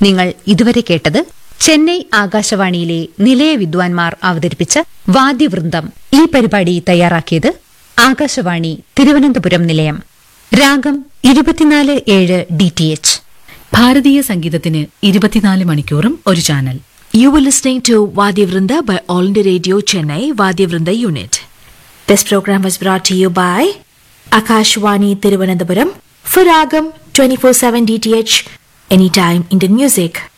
നിങ്ങൾ ഇതുവരെ കേട്ടത് ചെന്നൈ ആകാശവാണിയിലെ നിലയ വിദ്വാൻമാർ അവതരിപ്പിച്ച വാദ്യവൃന്ദം ഈ പരിപാടി തയ്യാറാക്കിയത് ആകാശവാണി തിരുവനന്തപുരം നിലയം രാഗം ഇരുപത്തിനാല് ഏഴ് ഡി ടി എച്ച് ഭാരതീയ സംഗീതത്തിന് ഇരുപത്തിനാല് മണിക്കൂറും ഒരു channel You were listening to Vadyavrinda by All India Radio Chennai Vadyavrinda Unit. This program was brought to you by Akashwani Tiruvananthapuram for Ragam 24/7 DTH Anytime Indian Music.